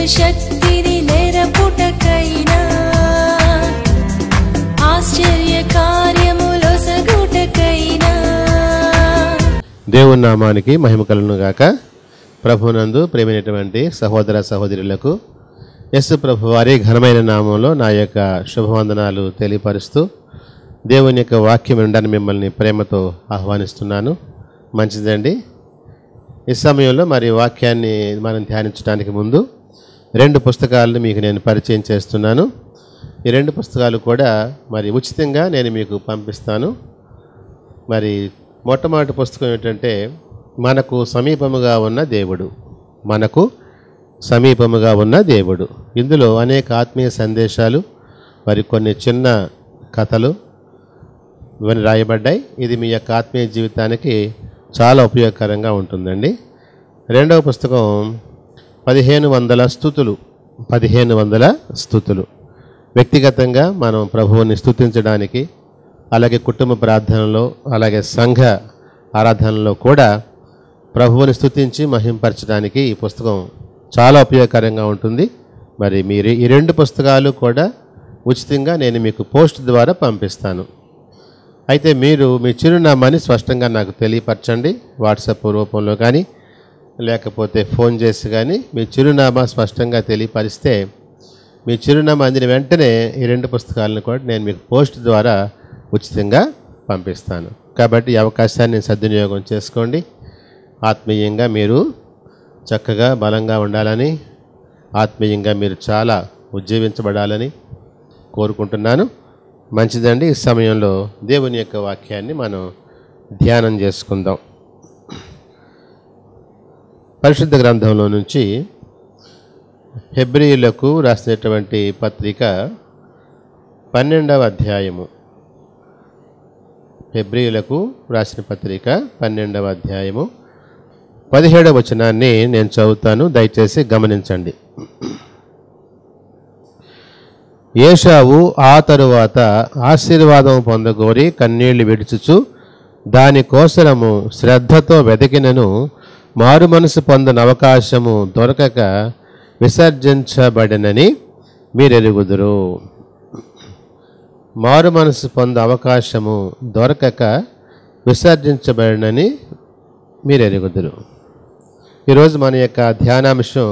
శక్తిని నెరపుటకైనా ఆశ్చర్య కార్యములో సగుటకైనా దేవుని నామానికి మహిమ కలుగును గాక ప్రభునందు ప్రేమైనటువంటి సహోదర సహోదరులకు యస్సు ప్రభు వారి ఘనమైన నామంలో నా యొక్క శుభవందనాలు తెలియపరుస్తూ దేవుని యొక్క వాక్యం వినడానికి మిమ్మల్ని ప్రేమతో ఆహ్వానిస్తున్నాను మంచిదండి ఈ సమయంలో మరి వాక్యాన్ని మనం ధ్యానించడానికి ముందు రెండు పుస్తకాలను మీకు నేను పరిచయం చేస్తున్నాను ఈ రెండు పుస్తకాలు కూడా మరి ఉచితంగా నేను మీకు పంపిస్తాను మరి మొట్టమొదటి పుస్తకం ఏంటంటే మనకు సమీపముగా ఉన్న దేవుడు మనకు సమీపముగా ఉన్న దేవుడు ఇందులో అనేక ఆత్మీయ సందేశాలు మరి కొన్ని చిన్న కథలు ఇవన్నీ రాయబడ్డాయి ఇది మీ యొక్క ఆత్మీయ జీవితానికి చాలా ఉపయోగకరంగా ఉంటుందండి రెండవ పుస్తకం పదిహేను వందల స్థుతులు పదిహేను వందల స్థుతులు వ్యక్తిగతంగా మనం ప్రభువుని స్థుతించడానికి అలాగే కుటుంబ ప్రార్థనలో అలాగే సంఘ ఆరాధనలో కూడా ప్రభువుని స్థుతించి మహింపరచడానికి ఈ పుస్తకం చాలా ఉపయోగకరంగా ఉంటుంది మరి మీరు ఈ రెండు పుస్తకాలు కూడా ఉచితంగా నేను మీకు పోస్ట్ ద్వారా పంపిస్తాను అయితే మీరు మీ చిరునామాని స్పష్టంగా నాకు తెలియపరచండి వాట్సాప్ రూపంలో కానీ లేకపోతే ఫోన్ చేసి కానీ మీ చిరునామా స్పష్టంగా తెలియపరిస్తే మీ చిరునామా అందిన వెంటనే ఈ రెండు పుస్తకాలను కూడా నేను మీకు పోస్ట్ ద్వారా ఉచితంగా పంపిస్తాను కాబట్టి ఈ అవకాశాన్ని సద్వినియోగం చేసుకోండి ఆత్మీయంగా మీరు చక్కగా బలంగా ఉండాలని ఆత్మీయంగా మీరు చాలా ఉజ్జీవించబడాలని కోరుకుంటున్నాను మంచిదండి ఈ సమయంలో దేవుని యొక్క వాక్యాన్ని మనం ధ్యానం చేసుకుందాం పరిశుద్ధ గ్రంథంలో నుంచి హెబ్రియులకు రాసినటువంటి పత్రిక పన్నెండవ అధ్యాయము హెబ్రియులకు రాసిన పత్రిక పన్నెండవ అధ్యాయము పదిహేడవ వచనాన్ని నేను చదువుతాను దయచేసి గమనించండి ఏషావు ఆ తరువాత ఆశీర్వాదం పొందగోరి కన్నీళ్లు విడుచుచు దానికోసరము శ్రద్ధతో వెతికినను మారు మనసు పొందని అవకాశము దొరకక విసర్జించబడినని మీరెరుగుదురు మారు మనసు పొంద అవకాశము దొరకక విసర్జించబడినని మీరెరుగుదురు ఈరోజు మన యొక్క ధ్యానాంశం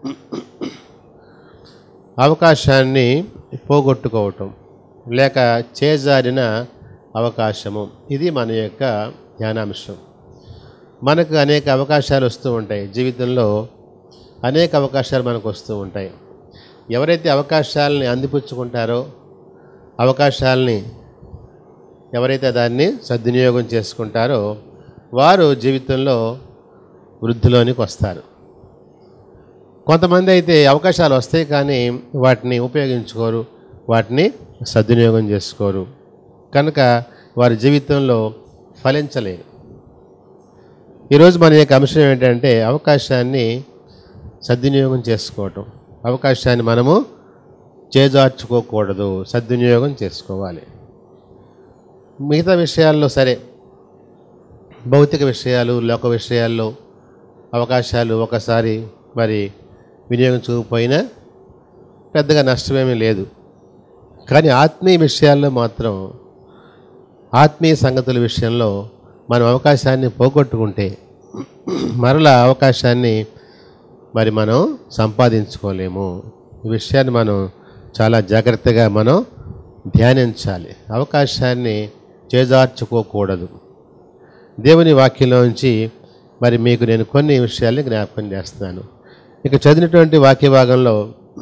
అవకాశాన్ని పోగొట్టుకోవటం లేక చేజారిన అవకాశము ఇది మన యొక్క ధ్యానాంశం మనకు అనేక అవకాశాలు వస్తూ ఉంటాయి జీవితంలో అనేక అవకాశాలు మనకు వస్తూ ఉంటాయి ఎవరైతే అవకాశాలని అందిపుచ్చుకుంటారో అవకాశాలని ఎవరైతే దాన్ని సద్వినియోగం చేసుకుంటారో వారు జీవితంలో వృద్ధిలోనికి వస్తారు కొంతమంది అయితే అవకాశాలు వస్తాయి కానీ వాటిని ఉపయోగించుకోరు వాటిని సద్వినియోగం చేసుకోరు కనుక వారి జీవితంలో ఫలించలేరు ఈరోజు మన యొక్క అంశం ఏంటంటే అవకాశాన్ని సద్వినియోగం చేసుకోవటం అవకాశాన్ని మనము చేజార్చుకోకూడదు సద్వినియోగం చేసుకోవాలి మిగతా విషయాల్లో సరే భౌతిక విషయాలు లోక విషయాల్లో అవకాశాలు ఒకసారి మరి వినియోగించకపోయినా పెద్దగా నష్టమేమీ లేదు కానీ ఆత్మీయ విషయాల్లో మాత్రం ఆత్మీయ సంగతుల విషయంలో మనం అవకాశాన్ని పోగొట్టుకుంటే మరలా అవకాశాన్ని మరి మనం సంపాదించుకోలేము ఈ విషయాన్ని మనం చాలా జాగ్రత్తగా మనం ధ్యానించాలి అవకాశాన్ని చేజార్చుకోకూడదు దేవుని వాక్యంలోంచి మరి మీకు నేను కొన్ని విషయాల్ని జ్ఞాపకం చేస్తున్నాను ఇక చదివినటువంటి వాక్య భాగంలో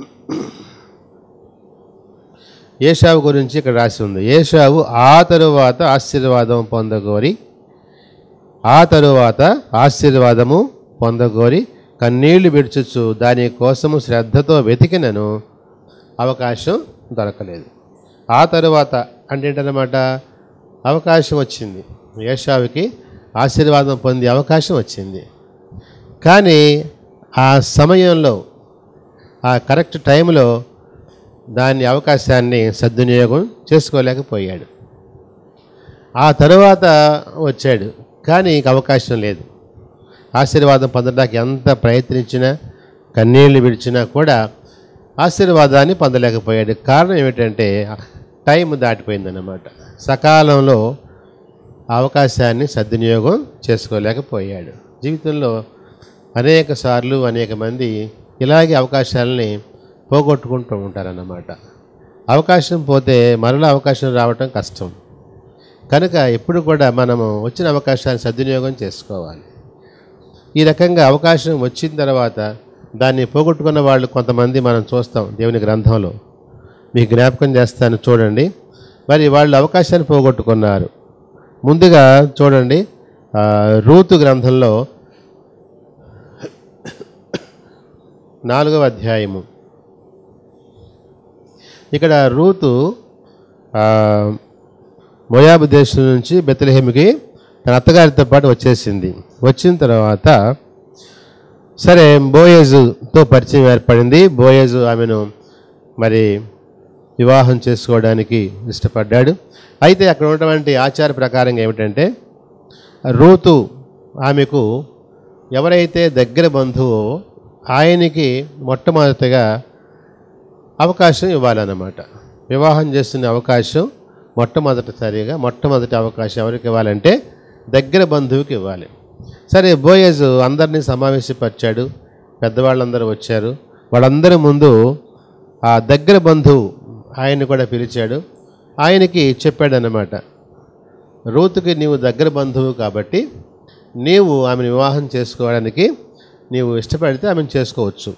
ఏషావు గురించి ఇక్కడ రాసి ఉంది ఏషావు ఆ తరువాత ఆశీర్వాదం పొందగోరి ఆ తరువాత ఆశీర్వాదము పొందగోరి కన్నీళ్లు విడుచుచు దాని కోసము శ్రద్ధతో వెతికినను అవకాశం దొరకలేదు ఆ తరువాత అంటే ఏంటన్నమాట అవకాశం వచ్చింది ఏషావుకి ఆశీర్వాదం పొందే అవకాశం వచ్చింది కానీ ఆ సమయంలో ఆ కరెక్ట్ టైంలో దాని అవకాశాన్ని సద్వినియోగం చేసుకోలేకపోయాడు ఆ తరువాత వచ్చాడు కానీ ఇంక అవకాశం లేదు ఆశీర్వాదం పొందడానికి ఎంత ప్రయత్నించినా కన్నీళ్లు విడిచినా కూడా ఆశీర్వాదాన్ని పొందలేకపోయాడు కారణం ఏమిటంటే టైం దాటిపోయిందన్నమాట సకాలంలో అవకాశాన్ని సద్వినియోగం చేసుకోలేకపోయాడు జీవితంలో అనేక సార్లు అనేక మంది ఇలాగే అవకాశాలని పోగొట్టుకుంటూ ఉంటారన్నమాట అవకాశం పోతే మరలా అవకాశం రావటం కష్టం కనుక ఎప్పుడు కూడా మనము వచ్చిన అవకాశాన్ని సద్వినియోగం చేసుకోవాలి ఈ రకంగా అవకాశం వచ్చిన తర్వాత దాన్ని పోగొట్టుకున్న వాళ్ళు కొంతమంది మనం చూస్తాం దేవుని గ్రంథంలో మీకు జ్ఞాపకం చేస్తాను చూడండి మరి వాళ్ళు అవకాశాన్ని పోగొట్టుకున్నారు ముందుగా చూడండి ఆ, రూతు గ్రంథంలో నాలుగవ అధ్యాయము ఇక్కడ రూతు ఆ, మోయాబు దేశం నుంచి బెత్తలహేమికి తన అత్తగారితో పాటు వచ్చేసింది వచ్చిన తర్వాత సరే బోయేజుతో పరిచయం ఏర్పడింది బోయేజు ఆమెను మరి వివాహం చేసుకోవడానికి ఇష్టపడ్డాడు అయితే అక్కడ ఉన్నటువంటి ఆచార ప్రకారంగా ఏమిటంటే రూతు ఆమెకు ఎవరైతే దగ్గర బంధువో ఆయనకి మొట్టమొదటిగా అవకాశం ఇవ్వాలన్నమాట వివాహం చేస్తున్న అవకాశం మొట్టమొదటిసారిగా మొట్టమొదటి అవకాశం ఎవరికి ఇవ్వాలంటే దగ్గర బంధువుకి ఇవ్వాలి సరే బోయేజ్ అందరినీ సమావేశపరిచాడు పెద్దవాళ్ళందరూ వచ్చారు వాళ్ళందరి ముందు ఆ దగ్గర బంధువు ఆయన్ని కూడా పిలిచాడు ఆయనకి చెప్పాడన్నమాట రూతుకి నీవు దగ్గర బంధువు కాబట్టి నీవు ఆమెను వివాహం చేసుకోవడానికి నీవు ఇష్టపడితే ఆమెను చేసుకోవచ్చు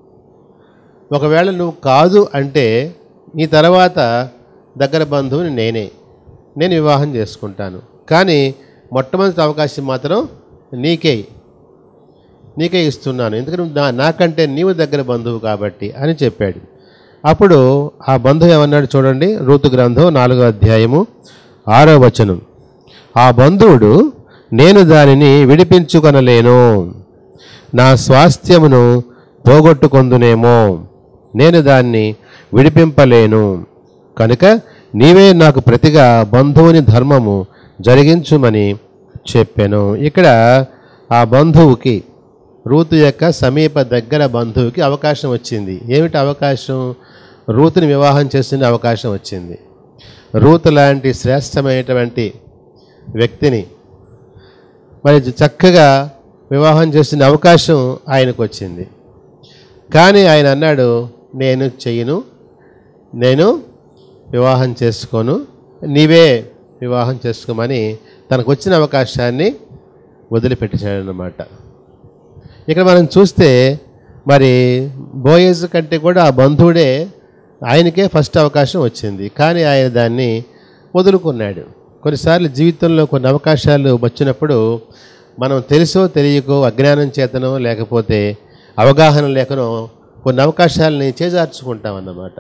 ఒకవేళ నువ్వు కాదు అంటే నీ తర్వాత దగ్గర బంధువుని నేనే నేను వివాహం చేసుకుంటాను కానీ మొట్టమొదటి అవకాశం మాత్రం నీకే నీకే ఇస్తున్నాను ఎందుకంటే నా నాకంటే నీవు దగ్గర బంధువు కాబట్టి అని చెప్పాడు అప్పుడు ఆ బంధువు ఏమన్నాడు చూడండి ఋతు గ్రంథం నాలుగో అధ్యాయము ఆరో వచనం ఆ బంధువుడు నేను దానిని విడిపించుకొనలేను నా స్వాస్థ్యమును పోగొట్టుకొందునేమో నేను దాన్ని విడిపింపలేను కనుక నీవే నాకు ప్రతిగా బంధువుని ధర్మము జరిగించుమని చెప్పాను ఇక్కడ ఆ బంధువుకి రూతు యొక్క సమీప దగ్గర బంధువుకి అవకాశం వచ్చింది ఏమిటి అవకాశం రూతుని వివాహం చేసుకునే అవకాశం వచ్చింది రూతు లాంటి శ్రేష్టమైనటువంటి వ్యక్తిని మరి చక్కగా వివాహం చేసిన అవకాశం ఆయనకు వచ్చింది కానీ ఆయన అన్నాడు నేను చెయ్యను నేను వివాహం చేసుకోను నీవే వివాహం చేసుకోమని తనకు వచ్చిన అవకాశాన్ని వదిలిపెట్టేశాడనమాట ఇక్కడ మనం చూస్తే మరి బోయేజ్ కంటే కూడా ఆ బంధువుడే ఆయనకే ఫస్ట్ అవకాశం వచ్చింది కానీ ఆయన దాన్ని వదులుకున్నాడు కొన్నిసార్లు జీవితంలో కొన్ని అవకాశాలు వచ్చినప్పుడు మనం తెలుసో తెలియకో అజ్ఞానం చేతనో లేకపోతే అవగాహన లేకనో కొన్ని అవకాశాలని చేజార్చుకుంటాం అన్నమాట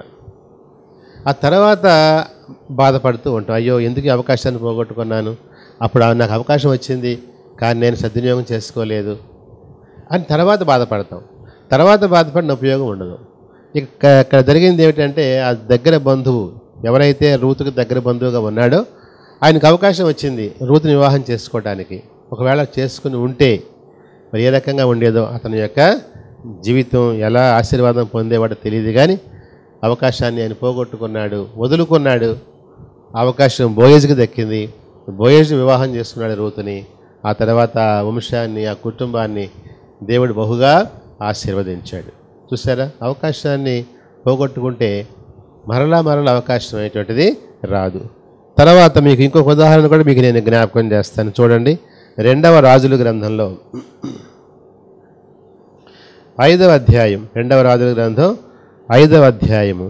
ఆ తర్వాత బాధపడుతూ ఉంటాం అయ్యో ఎందుకు ఈ అవకాశాన్ని పోగొట్టుకున్నాను అప్పుడు ఆ- నాకు అవకాశం వచ్చింది కానీ నేను సద్వినియోగం చేసుకోలేదు అని తర్వాత బాధపడతాం తర్వాత బాధపడిన ఉపయోగం ఉండదు ఇక ఇక్కడ జరిగింది ఏమిటంటే ఆ దగ్గర బంధువు ఎవరైతే రూతుకు దగ్గర బంధువుగా ఉన్నాడో ఆయనకు అవకాశం వచ్చింది రూతుని వివాహం చేసుకోవడానికి ఒకవేళ చేసుకుని ఉంటే మరి ఏ రకంగా ఉండేదో అతని యొక్క జీవితం ఎలా ఆశీర్వాదం పొందేవాడో తెలియదు కానీ అవకాశాన్ని ఆయన పోగొట్టుకున్నాడు వదులుకున్నాడు అవకాశం బోయేజ్కి దక్కింది బోయేజ్ వివాహం చేసుకున్నాడు రూతుని ఆ తర్వాత ఆ వంశాన్ని ఆ కుటుంబాన్ని దేవుడు బహుగా ఆశీర్వదించాడు చూసారా అవకాశాన్ని పోగొట్టుకుంటే మరలా మరలా అవకాశం అనేటువంటిది రాదు తర్వాత మీకు ఇంకొక ఉదాహరణ కూడా మీకు నేను జ్ఞాపకం చేస్తాను చూడండి రెండవ రాజుల గ్రంథంలో ఐదవ అధ్యాయం రెండవ రాజుల గ్రంథం ఐదవ అధ్యాయము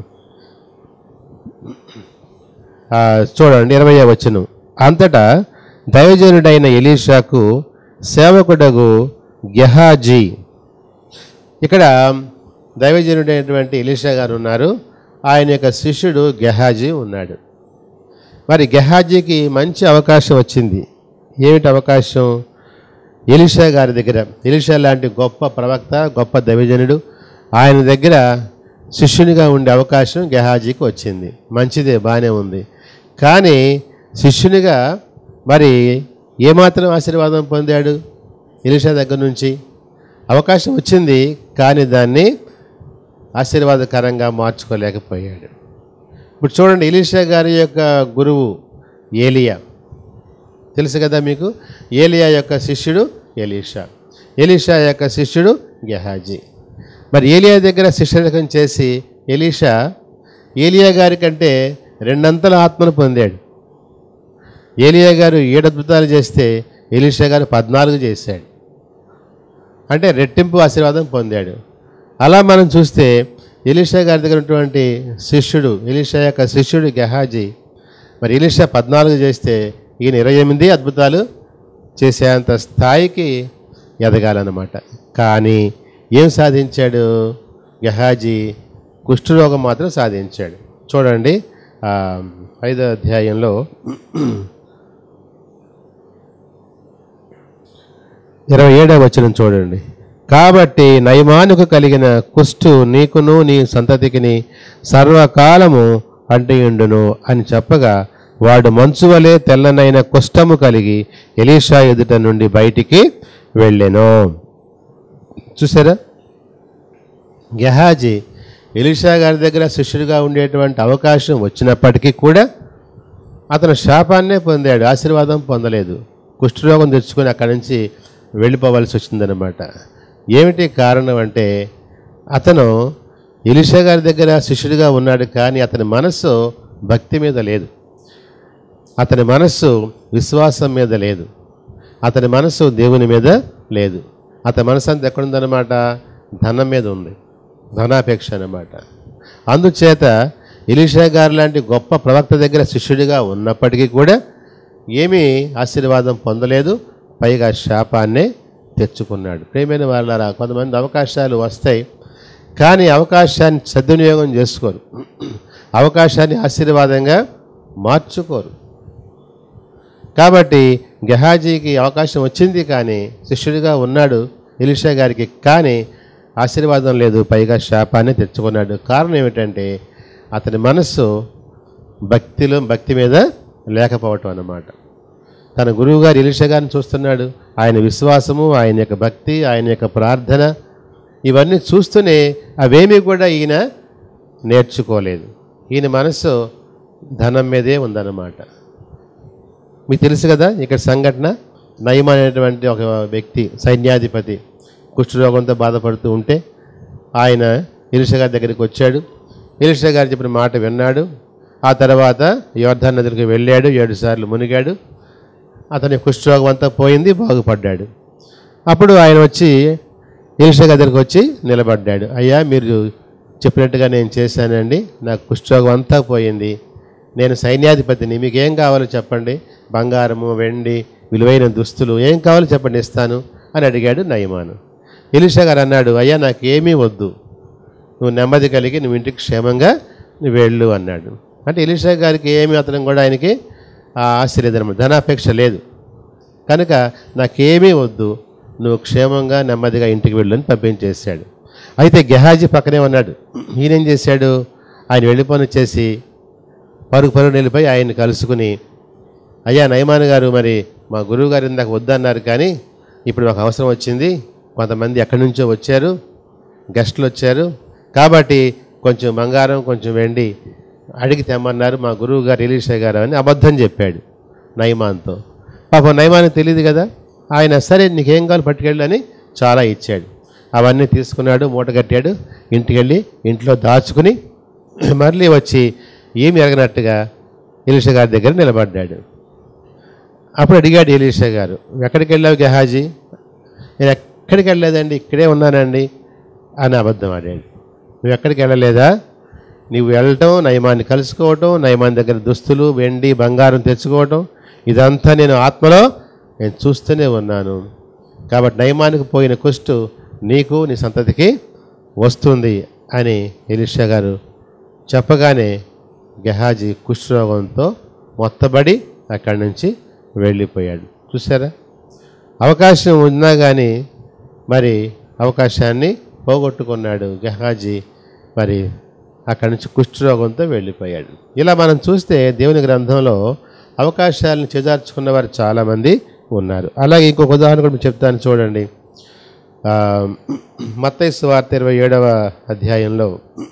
ఆ, చూడండి ఇరవై వచ్చును అంతటా దైవజనుడైన ఎలీషాకు సేవకుడగు గెహాజీ ఇక్కడ దైవజనుడైనటువంటి ఎలీషా గారు ఉన్నారు ఆయన యొక్క శిష్యుడు గెహాజీ ఉన్నాడు మరి గెహాజీకి మంచి అవకాశం వచ్చింది ఏమిటి అవకాశం ఎలిషా గారి దగ్గర ఎలిషా లాంటి గొప్ప ప్రవక్త గొప్ప దైవజనుడు ఆయన దగ్గర శిష్యునిగా ఉండే అవకాశం గెహాజీకి వచ్చింది మంచిదే బాగానే ఉంది కానీ శిష్యునిగా మరి ఏమాత్రం ఆశీర్వాదం పొందాడు ఎలిషా దగ్గర నుంచి అవకాశం వచ్చింది కానీ దాన్ని ఆశీర్వాదకరంగా మార్చుకోలేకపోయాడు ఇప్పుడు చూడండి ఎలీషా గారి యొక్క గురువు ఏలియా తెలుసు కదా మీకు ఏలియా యొక్క శిష్యుడు ఎలీషా ఎలీషా యొక్క శిష్యుడు గెహాజీ మరి ఏలియా దగ్గర శిష్యరకం చేసి ఎలీషా ఏలియా గారి కంటే రెండంతల ఆత్మను పొందాడు ఏలియా గారు ఏడు అద్భుతాలు చేస్తే ఎలీషా గారు పద్నాలుగు చేశాడు అంటే రెట్టింపు ఆశీర్వాదం పొందాడు అలా మనం చూస్తే ఎలీషా గారి దగ్గర ఉన్నటువంటి శిష్యుడు ఎలీషా యొక్క శిష్యుడు గెహాజీ మరి ఎలీషా పద్నాలుగు చేస్తే ఈయన ఇరవై ఎనిమిది అద్భుతాలు చేసేంత స్థాయికి ఎదగాలన్నమాట కానీ ఏం సాధించాడు గెహాజీ కుష్ఠరోగం మాత్రం సాధించాడు చూడండి ఆ, ఐదో అధ్యాయంలో ఇరవై ఏడవ వచనం చూడండి కాబట్టి నయమానుకు కలిగిన కుష్టు నీకును నీ సంతతికిని సర్వకాలము అంటియుండును అని చెప్పగా వాడు మంచు వలె తెల్లనైన కుష్టము కలిగి ఎలీషా ఎదుట నుండి బయటికి వెళ్ళెను చూసారా గెహాజీ ఎలీషా గారి దగ్గర శిష్యుడిగా ఉండేటువంటి అవకాశం వచ్చినప్పటికీ కూడా అతను శాపాన్నే పొందాడు ఆశీర్వాదం పొందలేదు కుష్ఠరోగం తెచ్చుకొని అక్కడి నుంచి వెళ్ళిపోవాల్సి వచ్చిందనమాట ఏమిటి కారణం అంటే అతను ఎలిషా గారి దగ్గర శిష్యుడిగా ఉన్నాడు కానీ అతని మనస్సు భక్తి మీద లేదు అతని మనస్సు విశ్వాసం మీద లేదు అతని మనస్సు దేవుని మీద లేదు అతని మనసు అంతా ఎక్కడుందన్నమాట ధనం మీద ఉంది ధనాపేక్ష అన్నమాట అందుచేత ఎలీషా గారు లాంటి గొప్ప ప్రవక్త దగ్గర శిష్యుడిగా ఉన్నప్పటికీ కూడా ఏమీ ఆశీర్వాదం పొందలేదు పైగా శాపాన్నే తెచ్చుకున్నాడు ప్రేమైన వాళ్ళారా కొంతమంది అవకాశాలు వస్తాయి కానీ అవకాశాన్ని సద్వినియోగం చేసుకోరు అవకాశాన్ని ఆశీర్వాదంగా మార్చుకోరు కాబట్టి గెహాజీకి అవకాశం వచ్చింది కానీ శిష్యుడిగా ఉన్నాడు ఎలిషా గారికి కానీ ఆశీర్వాదం లేదు పైగా శాపాన్ని తెచ్చుకున్నాడు కారణం ఏమిటంటే అతని మనస్సు భక్తిలో భక్తి మీద లేకపోవటం అన్నమాట తన గురువుగారు ఎలిషా గారిని చూస్తున్నాడు ఆయన విశ్వాసము ఆయన యొక్క భక్తి ఆయన యొక్క ప్రార్థన ఇవన్నీ చూస్తూనే అవేమీ కూడా ఈయన నేర్చుకోలేదు ఈయన మనస్సు ధనం మీదే ఉందన్నమాట మీకు తెలుసు కదా ఇక్కడ సంఘటన నయం అనేటువంటి ఒక వ్యక్తి సైన్యాధిపతి కుష్ఠరోగంతో బాధపడుతూ ఉంటే ఆయన ఎలిషా గారి దగ్గరికి వచ్చాడు ఎలిషా గారు చెప్పిన మాట విన్నాడు ఆ తర్వాత యోర్ధన్ నదికి వెళ్ళాడు ఏడు సార్లు మునిగాడు అతని కుష్ఠరోగం అంతా పోయింది బాగుపడ్డాడు అప్పుడు ఆయన వచ్చి ఎలిషా గారి దగ్గరికి వచ్చి నిలబడ్డాడు అయ్యా మీరు చెప్పినట్టుగా నేను చేశానండి నాకు కుష్ఠరోగం అంతా పోయింది నేను సైన్యాధిపతిని మీకు ఏం కావాలో చెప్పండి బంగారము వెండి విలువైన దుస్తులు ఏం కావాలో చెప్పండి ఇస్తాను అని అడిగాడు నయమాను ఎలిషా గారు అన్నాడు అయ్యా నాకు ఏమీ వద్దు నువ్వు నెమ్మది కలిగి నువ్వు ఇంటికి క్షేమంగా నువ్వు వెళ్ళు అన్నాడు అంటే ఎలిషా గారికి ఏమి అతను కూడా ఆయనకి ఆ ఆశ లేదన్నమాట ధనాపేక్ష లేదు కనుక నాకేమీ వద్దు నువ్వు క్షేమంగా నెమ్మదిగా ఇంటికి వెళ్ళు అని పంపించేశాడు అయితే గెహాజీ పక్కనే ఉన్నాడు ఈయనేం చేశాడు ఆయన వెళ్ళిపోని చేసి పరుగు పరుగు వెళ్ళిపోయి ఆయన్ని కలుసుకుని అయ్యా నయమాన్ గారు మరి మా గురువు గారు ఇందాక వద్దన్నారు కానీ ఇప్పుడు మాకు అవసరం వచ్చింది కొంతమంది ఎక్కడి నుంచో వచ్చారు గెస్టులు వచ్చారు కాబట్టి కొంచెం బంగారం కొంచెం వెండి అడిగి తెమ్మన్నారు మా గురువు గారు ఎలీషా గారు అని అబద్ధం చెప్పాడు నయమాన్తో పాపం నయమానికి తెలియదు కదా ఆయన సరే నీకేం కావాలి పట్టుకెళ్ళు అని చాలా ఇచ్చాడు అవన్నీ తీసుకున్నాడు మూట కట్టాడు ఇంటికి వెళ్ళి ఇంట్లో దాచుకుని మళ్ళీ వచ్చి ఏమి ఎరగనట్టుగా ఎలీషా గారి దగ్గర నిలబడ్డాడు అప్పుడు అడిగాడు ఎలీషా గారు ఎక్కడికి వెళ్ళావు గెహాజీ నేను ఎక్కడికి వెళ్ళలేదండి ఇక్కడే ఉన్నానండి అని అబద్ధం ఆడాడు నువ్వు ఎక్కడికి వెళ్ళలేదా నువ్వు వెళ్ళటం నయమాన్ని కలుసుకోవటం నయమాన్ దగ్గర దుస్తులు వెండి బంగారం తెచ్చుకోవటం ఇదంతా నేను ఆత్మలో నేను చూస్తూనే ఉన్నాను కాబట్టి నయమానికి పోయిన కుష్టు నీకు నీ సంతతికి వస్తుంది అని ఎలిషా గారు చెప్పగానే గెహాజీ కుష్ఠరోగంతో మొత్తబడి అక్కడి నుంచి వెళ్ళిపోయాడు చూసారా అవకాశం ఉన్నా కానీ మరి అవకాశాన్ని పోగొట్టుకున్నాడు గెహాజీ మరి అక్కడి నుంచి కుష్ఠరోగంతో వెళ్ళిపోయాడు ఇలా మనం చూస్తే దేవుని గ్రంథంలో అవకాశాలను చేజార్చుకున్న వారు చాలామంది ఉన్నారు అలాగే ఇంకొక ఉదాహరణ కూడా మీకు చెప్తాను చూడండి ఆ, మత్తయి సువార్త ఇరవై ఏడవ అధ్యాయంలో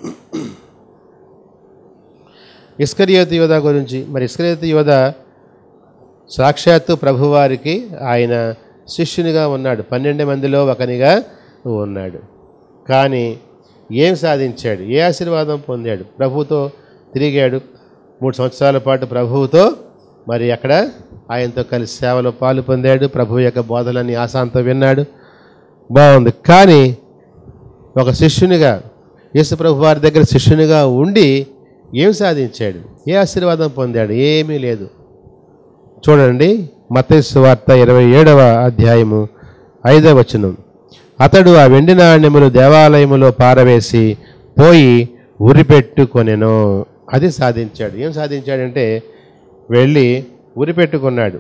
ఇస్కరియోతు యోధ గురించి మరి ఇస్కరియోతు యోధ సాక్షాత్తు ప్రభువారికి ఆయన శిష్యునిగా ఉన్నాడు పన్నెండు మందిలో ఒకనిగా ఉన్నాడు కానీ ఏం సాధించాడు ఏ ఆశీర్వాదం పొందాడు ప్రభువుతో తిరిగాడు మూడు సంవత్సరాల పాటు ప్రభువుతో మరి అక్కడ ఆయనతో కలిసి సేవలో పాలు పొందాడు ప్రభు యొక్క బోధనని ఆశాంతం విన్నాడు బాగుంది కానీ ఒక శిష్యునిగా యేసు ప్రభు వారి దగ్గర శిష్యునిగా ఉండి ఏం సాధించాడు ఏ ఆశీర్వాదం పొందాడు ఏమీ లేదు చూడండి మతేసు వార్త ఇరవై ఏడవ అధ్యాయము ఐదవ వచనం అతడు ఆ వెండి నాణ్యములు దేవాలయములో పారవేసి పోయి ఉరిపెట్టుకొనెను అది సాధించాడు ఏం సాధించాడంటే వెళ్ళి ఉరిపెట్టుకున్నాడు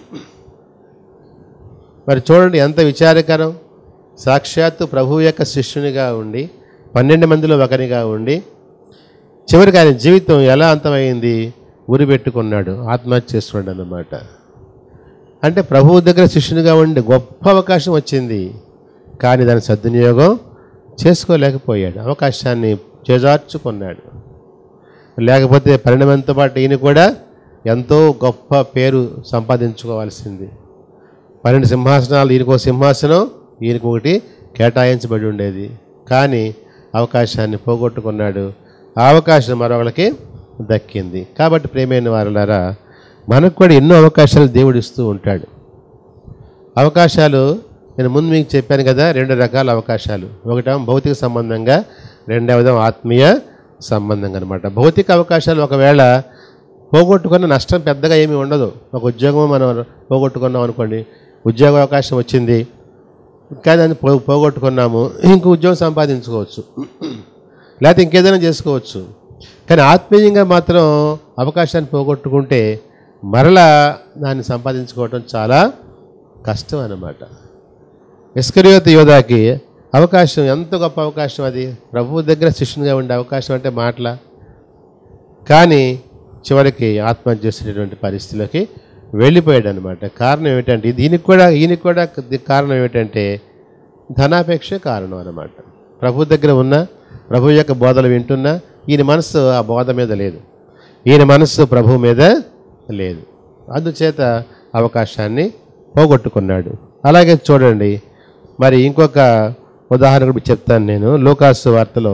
మరి చూడండి ఎంత విచారకరం సాక్షాత్తు ప్రభువు యొక్క శిష్యునిగా ఉండి పన్నెండు మందిలో ఒకరిగా ఉండి చివరికి ఆయన జీవితం ఎలా అంతమైంది ఉరి పెట్టుకున్నాడు ఆత్మహత్య చేసుకున్నాడు అన్నమాట అంటే ప్రభువు దగ్గర శిష్యునిగా ఉండి గొప్ప అవకాశం వచ్చింది కానీ దాని సద్వినియోగం చేసుకోలేకపోయాడు అవకాశాన్ని చేజార్చుకున్నాడు లేకపోతే పరిణామంతో పాటు ఈయన కూడా ఎంతో గొప్ప పేరు సంపాదించుకోవాల్సింది పన్నెండు సింహాసనాలు ఈయనకో సింహాసనం ఈయనకు ఒకటి కేటాయించబడి ఉండేది కానీ అవకాశాన్ని పోగొట్టుకున్నాడు ఆ అవకాశం మరొకరికి దక్కింది కాబట్టి ప్రేమైన వారులారా మనకు కూడా ఎన్నో అవకాశాలు దేవుడు ఇస్తూ ఉంటాడు అవకాశాలు నేను ముందు మీకు చెప్పాను కదా రెండు రకాల అవకాశాలు ఒకటేమో భౌతిక సంబంధంగా రెండవది ఆత్మీయ సంబంధంగా అనమాట భౌతిక అవకాశాలు ఒకవేళ పోగొట్టుకున్న నష్టం పెద్దగా ఏమీ ఉండదు ఒక ఉద్యోగం మనం పోగొట్టుకున్నాం అనుకోండి ఉద్యోగ అవకాశం వచ్చింది కానీ దాన్ని పో పోగొట్టుకున్నాము ఇంకో ఉద్యోగం సంపాదించుకోవచ్చు లేకపోతే ఇంకేదైనా చేసుకోవచ్చు కానీ ఆత్మీయంగా మాత్రం అవకాశాన్ని పోగొట్టుకుంటే మరలా దాన్ని సంపాదించుకోవటం చాలా కష్టం అన్నమాట ఇస్కరియోత్ యోధాకి అవకాశం ఎంత గొప్ప అవకాశం అది ప్రభువు దగ్గర శిష్యునిగా ఉండే అవకాశం అంటే మాటల కానీ చివరికి ఆత్మహత్య చేసేటటువంటి పరిస్థితిలోకి వెళ్ళిపోయాడు అనమాట కారణం ఏమిటంటే దీనికి కూడా ఈయనకి కూడా ది- కారణం ఏమిటంటే ధనాపేక్ష కారణం అన్నమాట ప్రభు దగ్గర ఉన్న ప్రభు యొక్క బోధలు వింటున్నా ఈయన మనసు ఆ బోధ మీద లేదు ఈయన మనస్సు ప్రభు మీద లేదు అందుచేత అవకాశాన్ని పోగొట్టుకున్నాడు అలాగే చూడండి మరి ఇంకొక ఉదాహరణ కూడా చెప్తాను నేను లోకాసు వార్తలో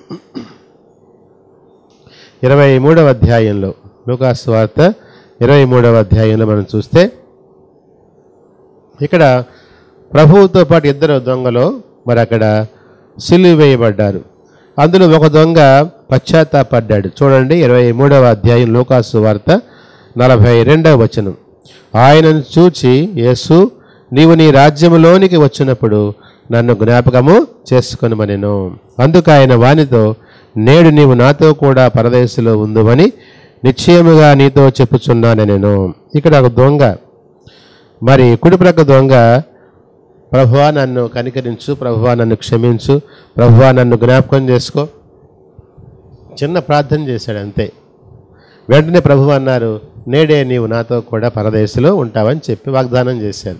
ఇరవై మూడవ అధ్యాయంలో లూకాసు వార్త ఇరవై మూడవ అధ్యాయంలో మనం చూస్తే ఇక్కడ ప్రభువుతో పాటు ఇద్దరు దొంగలు మరి అక్కడ సిలువ వేయబడ్డారు అందులో ఒక దొంగ పశ్చాత్తాపడ్డాడు చూడండి ఇరవై మూడవ అధ్యాయం లూకాసు వార్త నలభై రెండవ వచనం ఆయనను చూచి యేసు నీవు నీ రాజ్యములోనికి వచ్చినప్పుడు నన్ను జ్ఞాపకము చేసుకొనమనెను అందుకు ఆయన వానితో నేడు నీవు నాతో కూడా పరదేశంలో ఉందువని నిశ్చయముగా నీతో చెప్పుచున్నాను నేను ఇక్కడ ఒక దొంగ మరి కుడిప్రక్క దొంగ ప్రభువా నన్ను కనికరించు ప్రభువా నన్ను క్షమించు ప్రభువా నన్ను జ్ఞాపకం చేసుకో చిన్న ప్రార్థన చేశాడు అంతే వెంటనే ప్రభు అన్నారు నేడే నీవు నాతో కూడా పరదేశంలో ఉంటావని చెప్పి వాగ్దానం చేశాను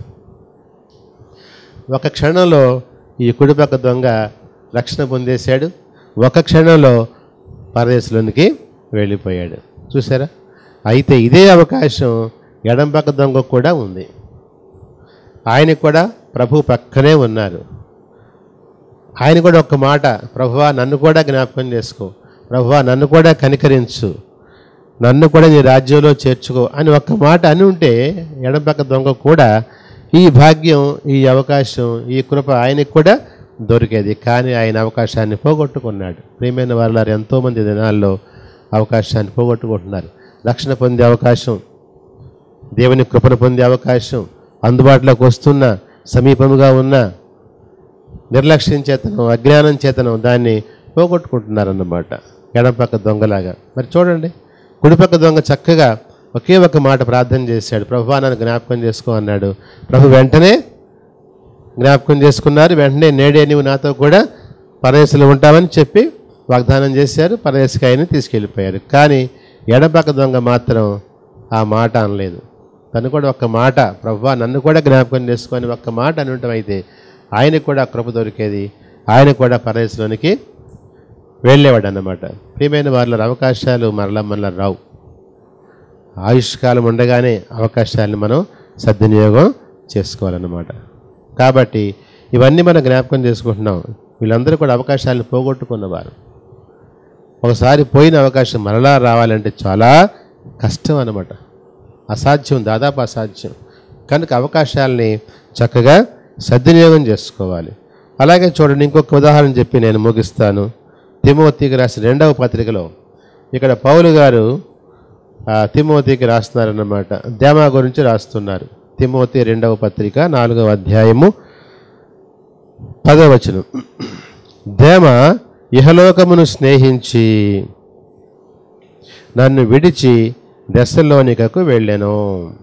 ఒక క్షణంలో ఈ కుడిపక్క దొంగ రక్షణ పొందేశాడు ఒక క్షణంలో పరదేశంలోనికి వెళ్ళిపోయాడు చూసారా అయితే ఇదే అవకాశం ఎడం పక్క దొంగ కూడా ఉంది ఆయన కూడా ప్రభు పక్కనే ఉన్నారు ఆయన కూడా ఒక మాట ప్రభువా నన్ను కూడా జ్ఞాపకం చేసుకో ప్రభువా నన్ను కూడా కనికరించు నన్ను కూడా నీ రాజ్యంలో చేర్చుకో అని ఒక్క మాట అని ఉంటే ఎడపక్క దొంగ కూడా ఈ భాగ్యం ఈ అవకాశం ఈ కృప ఆయనకు కూడా దొరికేది కానీ ఆయన అవకాశాన్ని పోగొట్టుకున్నాడు ప్రియమైన వాళ్ళ ఎంతోమంది దినాల్లో అవకాశాన్ని పోగొట్టుకుంటున్నారు రక్షణ పొందే అవకాశం దేవుని కృపను పొందే అవకాశం అందుబాటులోకి వస్తున్న సమీపముగా ఉన్న నిర్లక్ష్యం చేతనం అజ్ఞానం చేతనం దాన్ని పోగొట్టుకుంటున్నారన్నమాట ఎడపక్క దొంగలాగా మరి చూడండి కుడిపక్క దొంగ చక్కగా ఒకే ఒక మాట ప్రార్థన చేశాడు ప్రభు నన్ను జ్ఞాపకం చేసుకో అన్నాడు ప్రభు వెంటనే జ్ఞాపకం చేసుకున్నారు వెంటనే నేడే నీవు నాతో కూడా పరదేశంలో ఉంటామని చెప్పి వాగ్దానం చేశారు పరదేశకాయని తీసుకెళ్ళిపోయారు కానీ ఎడపక్క దొంగ మాత్రం ఆ మాట అనలేదు తను కూడా ఒక్క మాట ప్రభు నన్ను కూడా జ్ఞాపకం చేసుకొని ఒక్క మాట అనటం అయితే ఆయనకు కూడా కృప దొరికేది ఆయన కూడా పరదేశంలోనికి వెళ్ళేవాడు అన్నమాట ప్రియమైన వాళ్ళ అవకాశాలు మరలా మరలా రావు ఆయుష్కాలం ఉండగానే అవకాశాలను మనం సద్వినియోగం చేసుకోవాలన్నమాట కాబట్టి ఇవన్నీ మనం జ్ఞాపకం చేసుకుంటున్నాం వీళ్ళందరూ కూడా అవకాశాలను పోగొట్టుకున్నవారు ఒకసారి పోయిన అవకాశం మరలా రావాలంటే చాలా కష్టం అన్నమాట అసాధ్యం దాదాపు అసాధ్యం కనుక అవకాశాలని చక్కగా సద్వినియోగం చేసుకోవాలి అలాగే చూడండి ఇంకొక ఉదాహరణ చెప్పి నేను ముగిస్తాను తిమోతికి రాసిన రెండవ పత్రికలో ఇక్కడ పౌలు గారు ఆ, తిమోతికి రాస్తున్నారన్నమాట దేమా గురించి రాస్తున్నారు తిమోతి రెండవ పత్రిక నాలుగవ అధ్యాయము పదవ వచనం దేమ ఇహలోకమును స్నేహించి నన్ను విడిచి దశలోనికకు వెళ్ళాను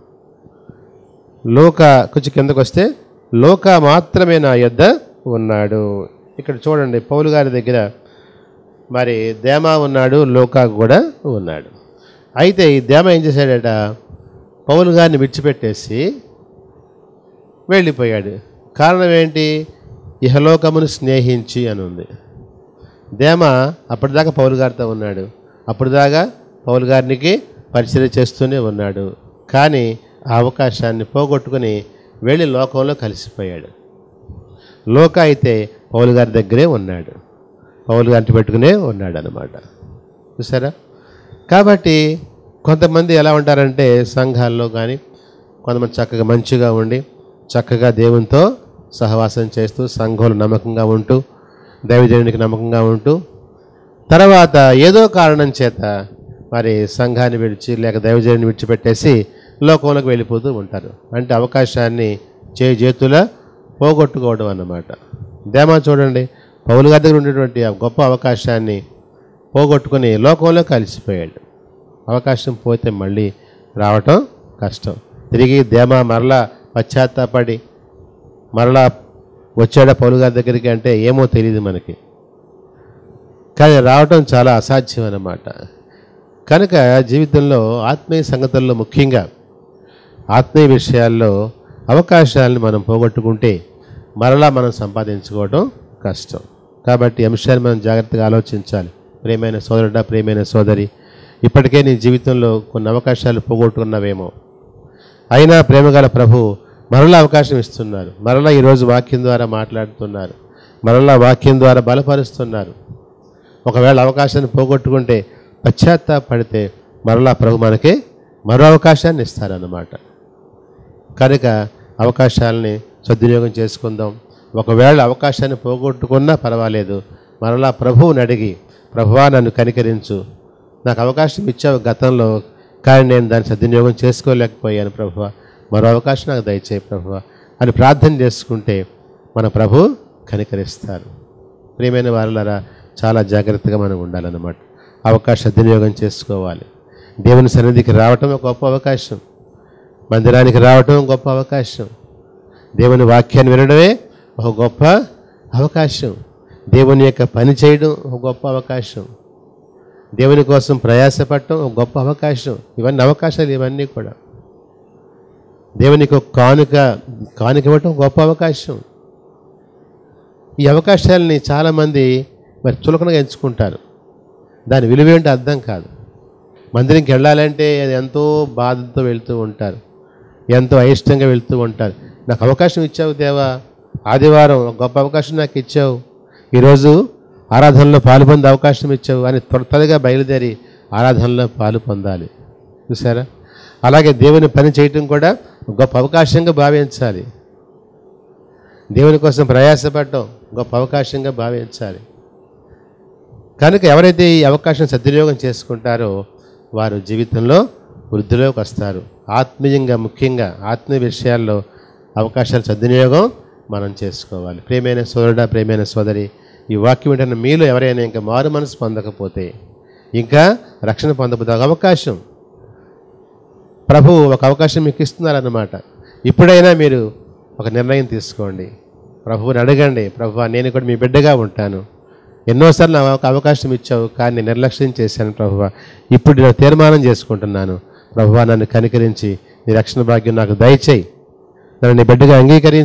లోక కొంచెం కిందకు వస్తే లోక మాత్రమే నా యొద్ద ఉన్నాడు ఇక్కడ చూడండి పౌలు గారి దగ్గర మరి దేమ ఉన్నాడు లోక కూడా ఉన్నాడు అయితే ఈ దేమ ఏం చేశాడట పౌలు గారిని విడిచిపెట్టేసి వెళ్ళిపోయాడు కారణం ఏంటి ఇహలోకమును స్నేహించి అని ఉంది దేమ అప్పటిదాకా పౌలు గారితో ఉన్నాడు అప్పటిదాకా పౌలు గారికి పరిచయం చేస్తూనే ఉన్నాడు కానీ ఆ అవకాశాన్ని పోగొట్టుకుని వెళ్ళి లోకంలో కలిసిపోయాడు లోక అయితే పౌలు గారి దగ్గరే ఉన్నాడు పౌలు గారిని పెట్టుకునే ఉన్నాడు అనమాట చూసారా కాబట్టి కొంతమంది ఎలా ఉంటారంటే సంఘాల్లో కానీ కొంతమంది చక్కగా మంచిగా ఉండి చక్కగా దేవునితో సహవాసం చేస్తూ సంఘంలో నమ్మకంగా ఉంటూ దైవజనునికి నమ్మకంగా ఉంటూ తర్వాత ఏదో కారణం చేత మరి సంఘాన్ని విడిచి లేక దైవజనుని విడిచిపెట్టేసి లోకంలోకి వెళ్ళిపోతూ ఉంటారు అంటే అవకాశాన్ని చే చేతుల పోగొట్టుకోవడం అన్నమాట దేమా చూడండి పౌలు గారి దగ్గర ఉండేటువంటి ఆ గొప్ప అవకాశాన్ని పోగొట్టుకుని లోకంలో కలిసిపోయాడు అవకాశం పోతే మళ్ళీ రావటం కష్టం తిరిగి దేమా మరలా పశ్చాత్తాపడి మరలా వచ్చాడా పౌలు గారి దగ్గరికి అంటే ఏమో తెలియదు మనకి కానీ రావటం చాలా అసాధ్యం అన్నమాట కనుక జీవితంలో ఆత్మీయ సంగతుల్లో ముఖ్యంగా ఆత్మీయ విషయాల్లో అవకాశాలను మనం పోగొట్టుకుంటే మరలా మనం సంపాదించుకోవడం కష్టం కాబట్టి ఈ అంశాన్ని మనం జాగ్రత్తగా ఆలోచించాలి ప్రేమైన సోదరుడ ప్రేమైన సోదరి ఇప్పటికే నీ జీవితంలో కొన్ని అవకాశాలు పోగొట్టుకున్నావేమో అయినా ప్రేమగల ప్రభు మరలా అవకాశం ఇస్తున్నారు మరలా ఈరోజు వాక్యం ద్వారా మాట్లాడుతున్నారు మరలా వాక్యం ద్వారా బలపరుస్తున్నారు ఒకవేళ అవకాశాన్ని పోగొట్టుకుంటే పశ్చాత్తాపడితే మరలా ప్రభు మనకి మరో అవకాశాన్ని ఇస్తారన్నమాట కనుక అవకాశాలని సద్వినియోగం చేసుకుందాం ఒకవేళ అవకాశాన్ని పోగొట్టుకున్నా పర్వాలేదు మరలా ప్రభువుని అడిగి ప్రభువా నన్ను కనికరించు నాకు అవకాశం ఇచ్చావు గతంలో కానీ నేను దాన్ని సద్వినియోగం చేసుకోలేకపోయాను ప్రభువ మరో అవకాశం నాకు దయచేయి ప్రభువ అని ప్రార్థన చేసుకుంటే మన ప్రభు కనికరిస్తారు ప్రియమైన వారులారా చాలా జాగ్రత్తగా మనం ఉండాలన్నమాట అవకాశ సద్వినియోగం చేసుకోవాలి దేవుని సన్నిధికి రావటం ఒక గొప్ప అవకాశం మందిరానికి రావటం గొప్ప అవకాశం దేవుని వాక్యాన్ని వినడమే ఒక గొప్ప అవకాశం దేవుని యొక్క పని చేయడం ఒక గొప్ప అవకాశం దేవుని కోసం ప్రయాసపడటం ఒక గొప్ప అవకాశం ఇవన్నీ అవకాశాలు ఇవన్నీ కూడా దేవునికి ఒక కానుక కానుక ఇవ్వటం గొప్ప అవకాశం ఈ అవకాశాలని చాలామంది మరి చులకనగా ఎంచుకుంటారు దాని విలువ ఏంటో అర్థం కాదు మందిరంకి వెళ్ళాలంటే అది ఎంతో బాధతో వెళ్తూ ఉంటారు ఎంతో అయిష్టంగా వెళ్తూ ఉంటారు నాకు అవకాశం ఇచ్చావు దేవా ఆదివారం ఒక గొప్ప అవకాశం నాకు ఇచ్చావు ఈరోజు ఆరాధనలో పాలు పొందే అవకాశం ఇచ్చావు అని త్వర త్వరగా బయలుదేరి ఆరాధనలో పాలు పొందాలి చూసారా అలాగే దేవుని పని చేయటం కూడా ఒక గొప్ప అవకాశంగా భావించాలి దేవుని కోసం ప్రయాసపడటం గొప్ప అవకాశంగా భావించాలి కనుక ఎవరైతే ఈ అవకాశం సద్వినియోగం చేసుకుంటారో వారు జీవితంలో వృద్ధిలోకి వస్తారు ఆత్మీయంగా ముఖ్యంగా ఆత్మీయ విషయాల్లో అవకాశాలు సద్వినియోగం మనం చేసుకోవాలి ప్రేమైన సోదరుడా ప్రేమైన సోదరి ఈ వాక్యం ఏంటంటే మీలో ఎవరైనా ఇంకా మారు మనసు పొందకపోతే ఇంకా రక్షణ పొందబోతే ఒక అవకాశం ప్రభు ఒక అవకాశం మీకు ఇస్తున్నారన్నమాట ఇప్పుడైనా మీరు ఒక నిర్ణయం తీసుకోండి ప్రభువుని అడగండి ప్రభు నేను కూడా మీ బిడ్డగా ఉంటాను ఎన్నోసార్లు నాకు ఒక అవకాశం ఇచ్చావు కానీ నేను నిర్లక్ష్యం చేశాను ప్రభువ ఇప్పుడు నేను తీర్మానం చేసుకుంటున్నాను ప్రభువ నన్ను కనికరించి నీ రక్షణ భాగ్యం నాకు దయచేయి నన్ను నీ బిడ్డగా అంగీకరించు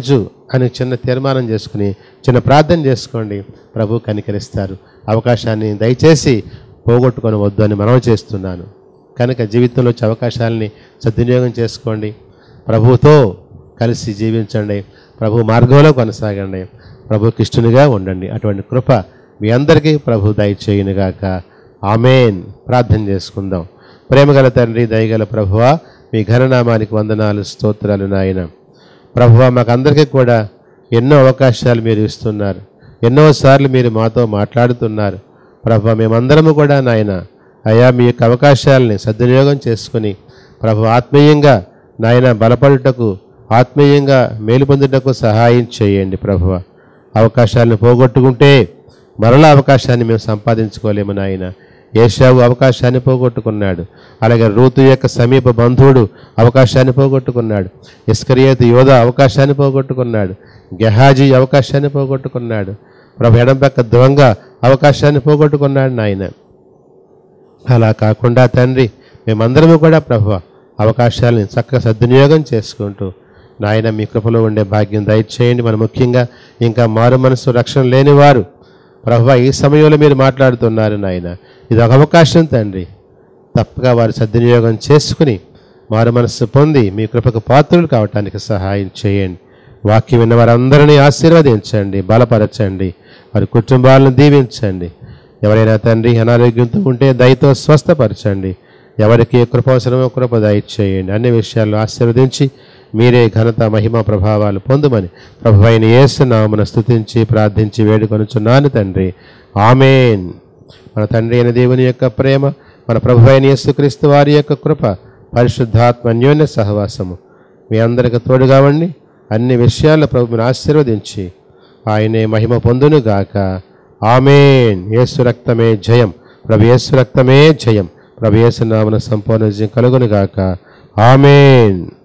అని చిన్న తీర్మానం చేసుకుని చిన్న ప్రార్థన చేసుకోండి ప్రభు కనికరిస్తారు అవకాశాన్ని దయచేసి పోగొట్టుకొని వద్దు అని మనవి చేస్తున్నాను కనుక జీవితంలో వచ్చే అవకాశాలని సద్వినియోగం చేసుకోండి ప్రభుతో కలిసి జీవించండి ప్రభు మార్గంలో కొనసాగండి ప్రభుకి ఇష్టనిగా ఉండండి అటువంటి కృప మీ అందరికీ ప్రభు దయచేయునుగాక ఆమెన్ ప్రార్థన చేసుకుందాం ప్రేమగల తండ్రి దయగల ప్రభువ మీ ఘననామానికి వందనాలు స్తోత్రాలు నాయన ప్రభువ మాకందరికీ కూడా ఎన్నో అవకాశాలు మీరు ఇస్తున్నారు ఎన్నోసార్లు మీరు మాతో మాట్లాడుతున్నారు ప్రభు మేమందరము కూడా నాయన అయా మీ యొక్క అవకాశాలని సద్వినియోగం చేసుకుని ప్రభు ఆత్మీయంగా నాయన బలపడుటకు ఆత్మీయంగా మేలు పొందుటకు సహాయం చేయండి ప్రభువ అవకాశాలను పోగొట్టుకుంటే మరలా అవకాశాన్ని మేము సంపాదించుకోలేము నాయన ఏషావు అవకాశాన్ని పోగొట్టుకున్నాడు అలాగే రూతు యొక్క సమీప బంధువుడు అవకాశాన్ని పోగొట్టుకున్నాడు ఇస్కరియేతు యోధ అవకాశాన్ని పోగొట్టుకున్నాడు గెహాజీ అవకాశాన్ని పోగొట్టుకున్నాడు ప్రభు ఎడం పక్క దొంగ అవకాశాన్ని పోగొట్టుకున్నాడు నాయన అలా కాకుండా తండ్రి మేమందరము కూడా ప్రభు అవకాశాలను చక్కగా సద్వినియోగం చేసుకుంటూ నాయన మీ కృపలో ఉండే భాగ్యం దయచేయండి మన ముఖ్యంగా ఇంకా మారు మనసు రక్షణ లేనివారు ప్రభు ఈ సమయంలో మీరు మాట్లాడుతున్నారు నాయన ఇది ఒక అవకాశం తండ్రి తప్పగా వారు సద్వినియోగం చేసుకుని మారు మనస్సు పొంది మీ కృపకు పాత్రులు కావటానికి సహాయం చేయండి వాక్యం విన్న వారందరినీ ఆశీర్వదించండి బలపరచండి వారి కుటుంబాలను దీవించండి ఎవరైనా తండ్రి అనారోగ్యంతో ఉంటే దయతో స్వస్థపరచండి ఎవరికి ఏ కృప అవసరమో కృప దయచేయండి అన్ని విషయాల్లో ఆశీర్వదించి మీరే ఘనత మహిమ ప్రభావాలు పొందుమని ప్రభు అయిన యేసునామన స్తుతించి ప్రార్థించి వేడుకొనుచున్నాను తండ్రి ఆమెన్ మన తండ్రి అయిన దేవుని యొక్క ప్రేమ మన ప్రభు అయిన యేసుక్రీస్తు వారి యొక్క కృప పరిశుద్ధాత్మ అన్యోన్య సహవాసము మీ అందరికి తోడుగా ఉండి అన్ని విషయాల్లో ప్రభుని ఆశీర్వదించి ఆయనే మహిమ పొందునుగాక ఆమెన్ యేసు రక్తమే జయం ప్రభు యేసు రక్తమే జయం ప్రభు యేసు నామన సంపూర్ణ విజయం కలుగునుగాక ఆమెన్